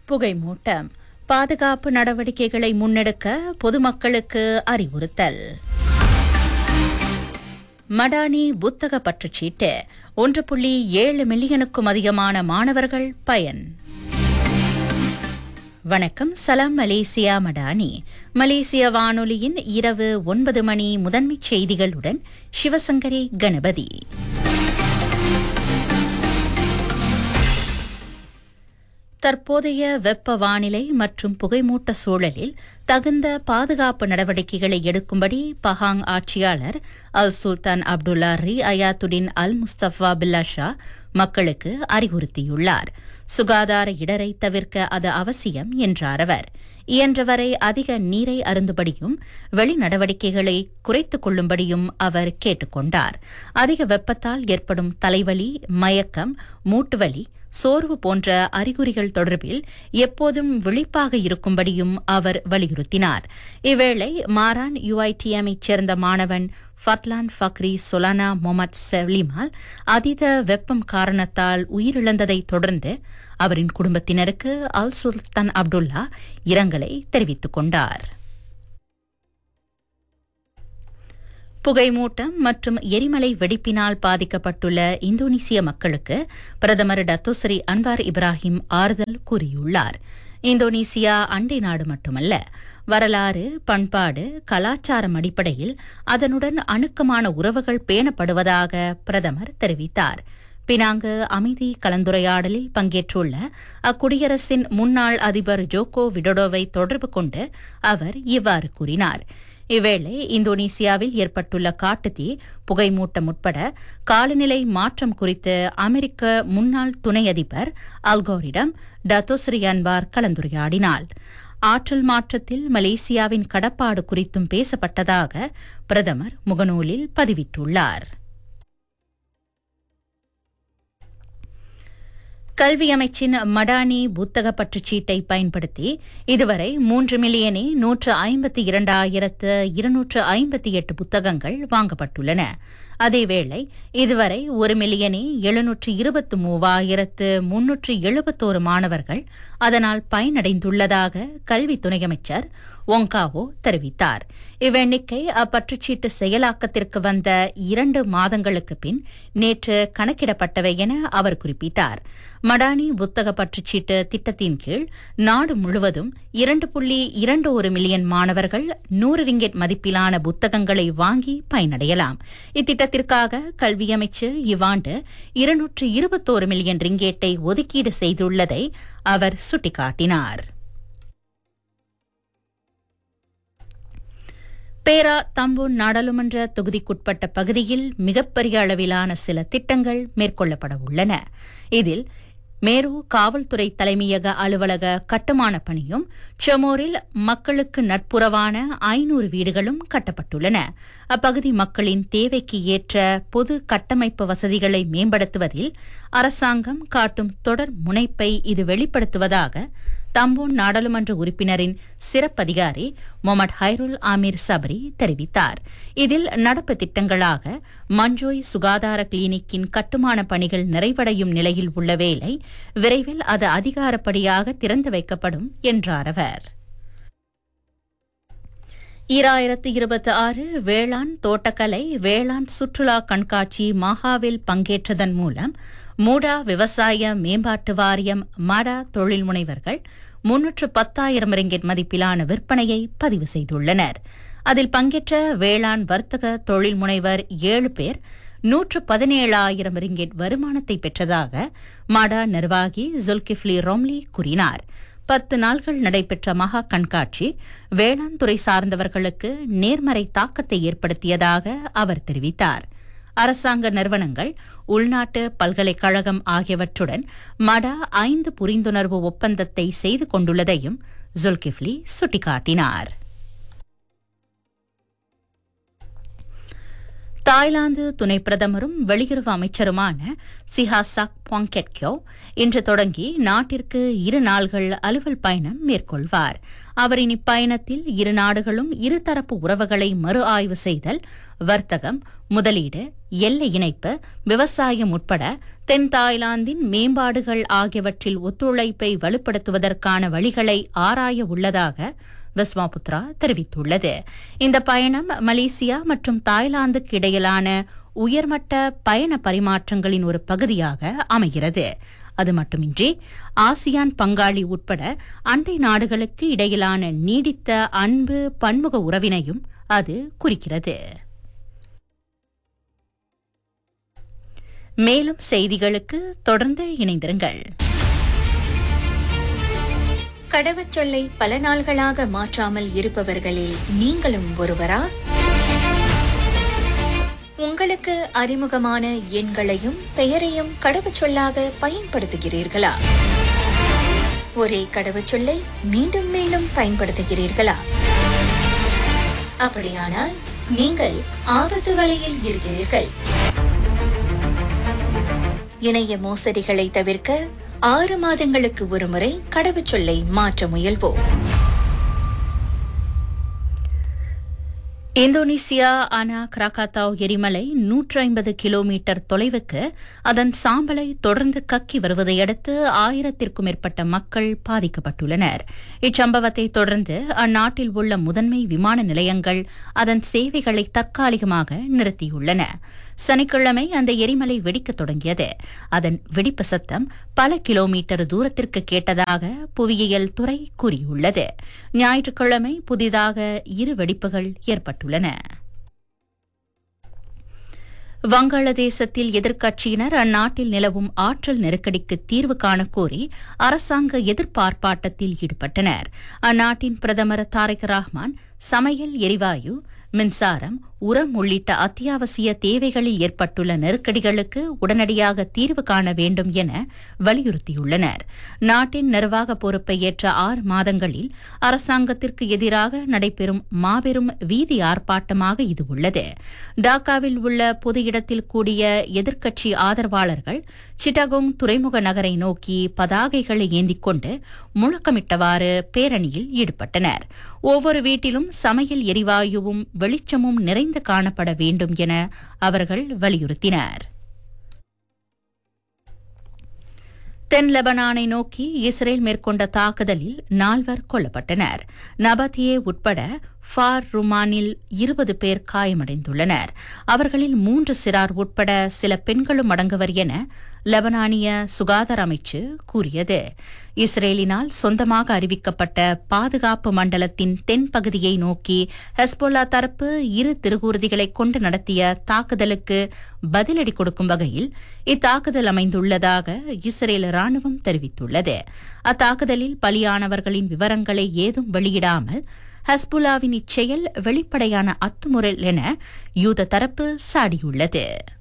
புகைமூட்டம் பாதுகாப்பு நடவடிக்கைகளை முன்னெடுக்க பொதுமக்களுக்கு அறிவுறுத்தல் மடானி புத்தக பற்றுச்சீட்டு ஒன்று புள்ளி ஏழு மில்லியனுக்கும் அதிகமான மாணவர்கள் பயன் வணக்கம் சலாம் மலேசியா மடானி மலேசிய வானொலியின் இரவு ஒன்பது மணி முதன்மைச் செய்திகளுடன் சிவசங்கரி கணபதி தற்போதைய வெப்ப வானிலை மற்றும் புகைமூட்ட சூழலில் தகுந்த பாதுகாப்பு நடவடிக்கைகளை எடுக்கும்படி பஹாங் ஆட்சியாளர் அல் சுல்தான் அப்துல்லா ரி அயாத்துடின் அல் முஸ்தபா பில்லா ஷா மக்களுக்கு அறிவுறுத்தியுள்ளார் சுகாதார இடரை தவிர்க்க அது அவசியம் என்றார் அவர் இயன்றவரை அதிக நீரை அருந்துபடியும் வெளி நடவடிக்கைகளை குறைத்துக் கொள்ளும்படியும் அவர் கேட்டுக்கொண்டார் அதிக வெப்பத்தால் ஏற்படும் தலைவலி மயக்கம் மூட்டுவலி சோர்வு போன்ற அறிகுறிகள் தொடர்பில் எப்போதும் விழிப்பாக இருக்கும்படியும் அவர் வலியுறுத்தினார் இவ்வேளை மாரான் யுஐடிஎம்ஐச் சேர்ந்த மாணவன் ஃபத்லான் ஃபக்ரி சொலானா மொமட் செவ்லிமால் அதீத வெப்பம் காரணத்தால் உயிரிழந்ததை தொடர்ந்து அவரின் குடும்பத்தினருக்கு அல் சுல்தான் அப்துல்லா இரங்கலை தெரிவித்துக் கொண்டார் புகைமூட்டம் மற்றும் எரிமலை வெடிப்பினால் பாதிக்கப்பட்டுள்ள இந்தோனேசிய மக்களுக்கு பிரதமர் டத்தோஸ்ரீ அன்வார் இப்ராஹிம் ஆறுதல் கூறியுள்ளார் இந்தோனேசியா அண்டை நாடு மட்டுமல்ல வரலாறு பண்பாடு கலாச்சாரம் அடிப்படையில் அதனுடன் அணுக்கமான உறவுகள் பேணப்படுவதாக பிரதமர் தெரிவித்தார் பினாங்கு அமைதி கலந்துரையாடலில் பங்கேற்றுள்ள அக்குடியரசின் முன்னாள் அதிபர் ஜோகோ விடோடோவை தொடர்பு கொண்டு அவர் இவ்வாறு கூறினார் இவ்வேளை இந்தோனேசியாவில் ஏற்பட்டுள்ள காட்டுத்தீ புகைமூட்டம் உட்பட காலநிலை மாற்றம் குறித்து அமெரிக்க முன்னாள் துணை அதிபர் அல்கோரிடம் டத்தோஸ்ரீ அன்வார் கலந்துரையாடினார் ஆற்றல் மாற்றத்தில் மலேசியாவின் கடப்பாடு குறித்தும் பேசப்பட்டதாக பிரதமர் முகநூலில் பதிவிட்டுள்ளார் கல்வி அமைச்சின் மடானி புத்தக பற்றுச்சீட்டை பயன்படுத்தி இதுவரை மூன்று மில்லியனே நூற்று ஐம்பத்தி இரண்டாயிரத்து இருநூற்று ஐம்பத்தி எட்டு புத்தகங்கள் வாங்கப்பட்டுள்ளன அதேவேளை இதுவரை ஒரு மில்லியனே எழுநூற்று இருபத்து மூவாயிரத்து முன்னூற்று எழுபத்தோரு மாணவர்கள் அதனால் பயனடைந்துள்ளதாக கல்வி துணை அமைச்சர் ஒங்காவோ தெரிவித்தார் இவ்வெண்ணிக்கை அப்பற்றுச்சீட்டு செயலாக்கத்திற்கு வந்த இரண்டு மாதங்களுக்கு பின் நேற்று கணக்கிடப்பட்டவை என அவர் குறிப்பிட்டார் மடானி புத்தக பற்றுச்சீட்டு திட்டத்தின் கீழ் நாடு முழுவதும் இரண்டு புள்ளி இரண்டு ஒரு மில்லியன் மாணவர்கள் நூறு ரிங்கெட் மதிப்பிலான புத்தகங்களை வாங்கி பயனடையலாம் இத்திட்டத்திற்காக கல்வி அமைச்சு இவ்வாண்டு இருநூற்று இருபத்தோரு மில்லியன் ரிங்கேட்டை ஒதுக்கீடு செய்துள்ளதை அவர் சுட்டிக்காட்டினார் பேரா தம்பூன் நாடாளுமன்ற தொகுதிக்குட்பட்ட பகுதியில் மிகப்பெரிய அளவிலான சில திட்டங்கள் மேற்கொள்ளப்பட உள்ளன இதில் மேரு காவல்துறை தலைமையக அலுவலக கட்டுமான பணியும் செமோரில் மக்களுக்கு நட்புறவான ஐநூறு வீடுகளும் கட்டப்பட்டுள்ளன அப்பகுதி மக்களின் தேவைக்கு ஏற்ற பொது கட்டமைப்பு வசதிகளை மேம்படுத்துவதில் அரசாங்கம் காட்டும் தொடர் முனைப்பை இது வெளிப்படுத்துவதாக தம்போன் நாடாளுமன்ற உறுப்பினரின் சிறப்பதிகாரி மொமட் ஹைருல் ஆமீர் சபரி தெரிவித்தார் இதில் நடப்பு திட்டங்களாக மஞ்சோய் சுகாதார கிளினிக்கின் கட்டுமான பணிகள் நிறைவடையும் நிலையில் உள்ள வேளை விரைவில் அது அதிகாரப்படியாக திறந்து வைக்கப்படும் என்றார் அவர் ஈராயிரத்து இருபத்தி ஆறு வேளாண் தோட்டக்கலை வேளாண் சுற்றுலா கண்காட்சி மகாவில் பங்கேற்றதன் மூலம் மூடா விவசாய மேம்பாட்டு வாரியம் மடா தொழில் முனைவர்கள் முன்னூற்று பத்தாயிரம் ரிங்கெட் மதிப்பிலான விற்பனையை பதிவு செய்துள்ளனர் அதில் பங்கேற்ற வேளாண் வர்த்தக தொழில் முனைவர் ஏழு பேர் நூற்று பதினேழாயிரம் ரிங்கெட் வருமானத்தை பெற்றதாக மாடா நிர்வாகி ஜுல்கிஃப்லி ரொம்லி கூறினார் பத்து நாள்கள் நடைபெற்ற மகா கண்காட்சி வேளாண் துறை சார்ந்தவர்களுக்கு நேர்மறை தாக்கத்தை ஏற்படுத்தியதாக அவர் தெரிவித்தார் அரசாங்க நிறுவனங்கள் உள்நாட்டு பல்கலைக்கழகம் ஆகியவற்றுடன் மடா ஐந்து புரிந்துணர்வு ஒப்பந்தத்தை செய்து கொண்டுள்ளதையும் ஜுல்கிஃப்லி சுட்டிக்காட்டினார் தாய்லாந்து துணை பிரதமரும் வெளியுறவு அமைச்சருமான சிஹாசாக் பாங்கெட்கியோ இன்று தொடங்கி நாட்டிற்கு இரு நாள்கள் அலுவல் பயணம் மேற்கொள்வார் அவரின் இப்பயணத்தில் இரு நாடுகளும் இருதரப்பு உறவுகளை மறு ஆய்வு செய்தல் வர்த்தகம் முதலீடு எல்லை இணைப்பு விவசாயம் உட்பட தென் தாய்லாந்தின் மேம்பாடுகள் ஆகியவற்றில் ஒத்துழைப்பை வலுப்படுத்துவதற்கான வழிகளை ஆராய உள்ளதாக விஸ்வாபுத்ரா தெரிவித்துள்ளது இந்த பயணம் மலேசியா மற்றும் தாய்லாந்துக்கு இடையிலான உயர்மட்ட பயண பரிமாற்றங்களின் ஒரு பகுதியாக அமைகிறது அது மட்டுமின்றி ஆசியான் பங்காளி உட்பட அண்டை நாடுகளுக்கு இடையிலான நீடித்த அன்பு பன்முக உறவினையும் அது குறிக்கிறது மேலும் செய்திகளுக்கு தொடர்ந்து இணைந்திருங்கள் கடவுச்சொல்லை பல நாள்களாக மாற்றாமல் இருப்பவர்களில் நீங்களும் ஒருவரா உங்களுக்கு அறிமுகமான எண்களையும் பெயரையும் கடவுச்சொல்லாக பயன்படுத்துகிறீர்களா ஒரே கடவுச்சொல்லை மீண்டும் மீண்டும் பயன்படுத்துகிறீர்களா அப்படியானால் நீங்கள் ஆபத்து வலையில் இருக்கிறீர்கள் இணைய மோசடிகளை தவிர்க்க ஆறு மாதங்களுக்கு ஒருமுறை கடவுச்சொல்லை மாற்ற முயல்வோம் இந்தோனேசியா அனா கிராகாத்தாவ் எரிமலை நூற்று ஐம்பது கிலோமீட்டர் தொலைவுக்கு அதன் சாம்பலை தொடர்ந்து கக்கி வருவதை அடுத்து ஆயிரத்திற்கும் மேற்பட்ட மக்கள் பாதிக்கப்பட்டுள்ளனர் இச்சம்பவத்தை தொடர்ந்து அந்நாட்டில் உள்ள முதன்மை விமான நிலையங்கள் அதன் சேவைகளை தற்காலிகமாக நிறுத்தியுள்ளன சனிக்கிழமை அந்த எரிமலை வெடிக்கத் தொடங்கியது அதன் வெடிப்பு சத்தம் பல கிலோமீட்டர் தூரத்திற்கு கேட்டதாக புவியியல் துறை கூறியுள்ளது ஞாயிற்றுக்கிழமை புதிதாக இரு வெடிப்புகள் ஏற்பட்டுள்ளன வங்காளதேசத்தில் எதிர்க்கட்சியினர் அந்நாட்டில் நிலவும் ஆற்றல் நெருக்கடிக்கு தீர்வு காண கோரி அரசாங்க எதிர்ப்பார்ப்பாட்டத்தில் ஈடுபட்டனர் அந்நாட்டின் பிரதமர் தாரிக் ரஹ்மான் சமையல் எரிவாயு மின்சாரம் உரம் உள்ளிட்ட அத்தியாவசிய தேவைகளில் ஏற்பட்டுள்ள நெருக்கடிகளுக்கு உடனடியாக தீர்வு காண வேண்டும் என வலியுறுத்தியுள்ளனர் நாட்டின் நிர்வாக பொறுப்பை ஏற்ற ஆறு மாதங்களில் அரசாங்கத்திற்கு எதிராக நடைபெறும் மாபெரும் வீதி ஆர்ப்பாட்டமாக இது உள்ளது டாக்காவில் உள்ள பொது இடத்தில் கூடிய எதிர்க்கட்சி ஆதரவாளர்கள் சிட்டகோங் துறைமுக நகரை நோக்கி பதாகைகளை ஏந்திக் கொண்டு முழக்கமிட்டவாறு பேரணியில் ஈடுபட்டனர் ஒவ்வொரு வீட்டிலும் சமையல் எரிவாயுவும் வெளிச்சமும் நிறைந்து காணப்பட வேண்டும் என அவர்கள் வலியுறுத்தினர் தென் லெபனானை நோக்கி இஸ்ரேல் மேற்கொண்ட தாக்குதலில் நால்வர் கொல்லப்பட்டனர் நபத்தியே உட்பட ஃபார் ருமானில் இருபது பேர் காயமடைந்துள்ளனர் அவர்களில் மூன்று சிறார் உட்பட சில பெண்களும் அடங்குவர் என லெபனானிய சுகாதார அமைச்சு கூறியது இஸ்ரேலினால் சொந்தமாக அறிவிக்கப்பட்ட பாதுகாப்பு மண்டலத்தின் தென் பகுதியை நோக்கி ஹெஸ்போல்லா தரப்பு இரு திருகூர்திகளை கொண்டு நடத்திய தாக்குதலுக்கு பதிலடி கொடுக்கும் வகையில் இத்தாக்குதல் அமைந்துள்ளதாக இஸ்ரேல் ராணுவம் தெரிவித்துள்ளது அத்தாக்குதலில் பலியானவர்களின் விவரங்களை ஏதும் வெளியிடாமல் ஹஸ்புல்லாவின் இச்செயல் வெளிப்படையான அத்துமுறல் என யூத தரப்பு சாடியுள்ளது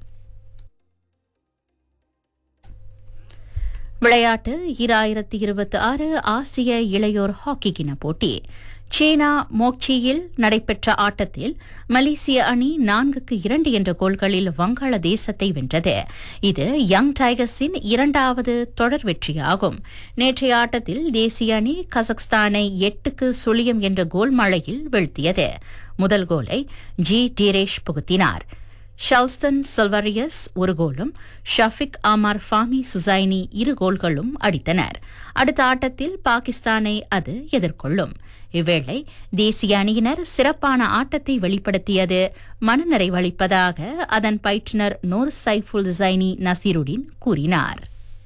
விளையாட்டு இராயிரத்தி இருபத்தி ஆறு ஆசிய இளையோர் ஹாக்கி கிண போட்டி சீனா மோக்சியில் நடைபெற்ற ஆட்டத்தில் மலேசிய அணி நான்குக்கு இரண்டு என்ற கோல்களில் வங்காளதேசத்தை வென்றது இது யங் டைகர்ஸின் இரண்டாவது தொடர் வெற்றியாகும் நேற்றைய ஆட்டத்தில் தேசிய அணி கசக்ஸ்தானை எட்டுக்கு சுழியம் என்ற கோல் மழையில் வீழ்த்தியது முதல் கோலை ஜி டீரேஷ் புகுத்தினார் ஷல்ஸ்டன் செல்வரியஸ் ஒரு கோலும் ஷஃபிக் ஆமார் ஃபாமி சுசைனி இரு கோல்களும் அடித்தனர் அடுத்த ஆட்டத்தில் பாகிஸ்தானை அது எதிர்கொள்ளும் இவ்வேளை தேசிய அணியினர் சிறப்பான ஆட்டத்தை வெளிப்படுத்தியது மனநிறைவளிப்பதாக அதன் பயிற்றுநர் நூர் சைஃபுல் ஜைனி நசீருடின் கூறினார்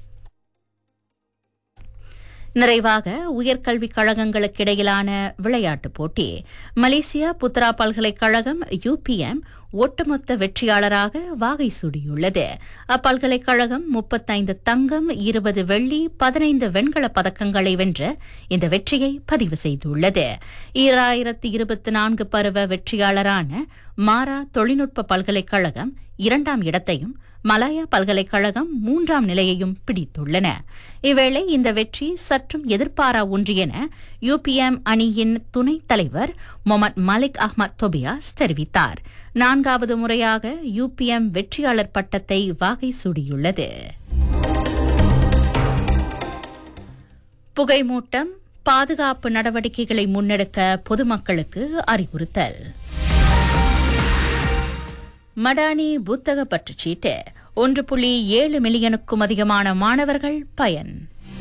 நிறைவாக உயர்கல்விக் கழகங்களுக்கிடையிலான விளையாட்டுப் போட்டி மலேசியா புத்ரா பல்கலைக்கழகம் யுபிஎம் ஒட்டுமொத்த வெற்றியாளராக வாகை சூடியுள்ளது அப்பல்கலைக்கழகம் முப்பத்தைந்து தங்கம் இருபது வெள்ளி பதினைந்து வெண்கலப் பதக்கங்களை வென்ற இந்த வெற்றியை பதிவு செய்துள்ளது ஈராயிரத்தி இருபத்தி நான்கு பருவ வெற்றியாளரான மாரா தொழில்நுட்ப பல்கலைக்கழகம் இரண்டாம் இடத்தையும் மலாயா பல்கலைக்கழகம் மூன்றாம் நிலையையும் பிடித்துள்ளன இவ்வேளை இந்த வெற்றி சற்றும் எதிர்பாரா ஒன்று என யுபிஎம் அணியின் துணைத் தலைவர் மொமட் மலிக் அஹ்மத் தொபியாஸ் தெரிவித்தார் நான்காவது முறையாக யுபிஎம் வெற்றியாளர் பட்டத்தை வாகை சூடியுள்ளது புகைமூட்டம் பாதுகாப்பு நடவடிக்கைகளை முன்னெடுக்க பொதுமக்களுக்கு அறிவுறுத்தல் மடானி புத்தக பற்றுச்சீட்டு ஒன்று புள்ளி ஏழு மில்லியனுக்கும் அதிகமான மாணவர்கள் பயன்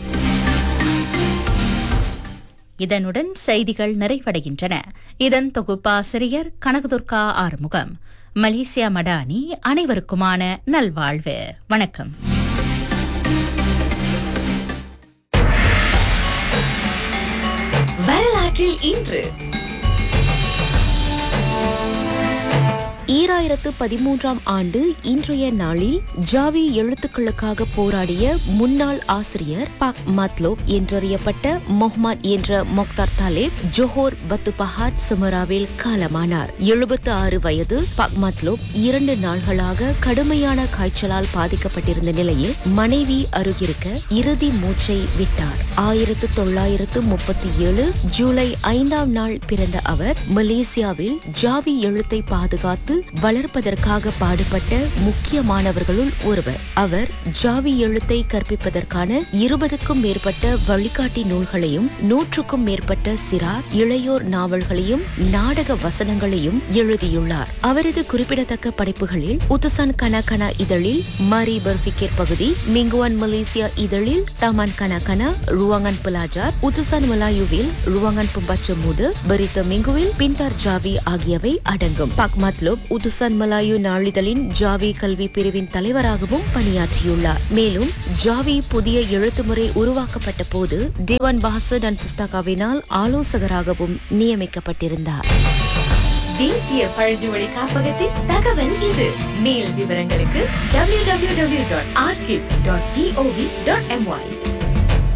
இதனுடன் செய்திகள் நிறைவடைகின்றன இதன் தொகுப்பாசிரியர் கனகதுர்கா ஆறுமுகம் மலேசியா மடானி அனைவருக்குமான நல்வாழ்வு வணக்கம் வரலாற்றில் இன்று ஈராயிரத்து பதிமூன்றாம் ஆண்டு இன்றைய நாளில் ஜாவி எழுத்துக்களுக்காக போராடிய முன்னாள் ஆசிரியர் பாக் மத்லோப் என்றறியப்பட்ட மொஹ்மத் என்ற மொக்தார் தாலேப் ஜோஹோர் பத்துபஹாட் சுமராவில் காலமானார் எழுபத்து ஆறு வயது பாக் மத்லோப் இரண்டு நாள்களாக கடுமையான காய்ச்சலால் பாதிக்கப்பட்டிருந்த நிலையில் மனைவி அருகிருக்க இறுதி மூச்சை விட்டார் ஆயிரத்து தொள்ளாயிரத்து முப்பத்தி ஏழு ஜூலை ஐந்தாம் நாள் பிறந்த அவர் மலேசியாவில் ஜாவி எழுத்தை பாதுகாத்து வளர்ப்பதற்காக பாடுபட்ட முக்கியமானவர்களுள் ஒருவர் அவர் ஜாவி எழுத்தை கற்பிப்பதற்கான இருபதுக்கும் மேற்பட்ட வழிகாட்டி நூல்களையும் நூற்றுக்கும் மேற்பட்ட சிறார் இளையோர் நாவல்களையும் நாடக வசனங்களையும் எழுதியுள்ளார் அவரது குறிப்பிடத்தக்க படைப்புகளில் உத்துசான் கனா கனா இதழில் மாரி பர்பிகேர் பகுதி மிங்குவான் மலேசியா இதழில் தமான் கனா கனா ருவாங்கன் பிலாஜார் உத்துசான் மலாயுவில் ருவாங்கன் பும்பாச்சு மூடு பரித்த மிங்குவில் பின்தார் ஜாவி ஆகியவை அடங்கும் பக்மத்லோப் உதுசான் மலாயு நாளிதழின் ஜாவி கல்வி பிரிவின் தலைவராகவும் பணியாற்றியுள்ளார் மேலும் ஜாவி புதிய எழுத்துமுறை உருவாக்கப்பட்ட போது தேவான் பஹசன் அண்ட் புஸ்தகாவினால் ஆலோசகராகவும் நியமிக்கப்பட்டிருந்தார் தேசிய பழங்குடி காப்பகத்தின் தகவல் இது மேல் விவரங்களுக்கு www.archive.gov.my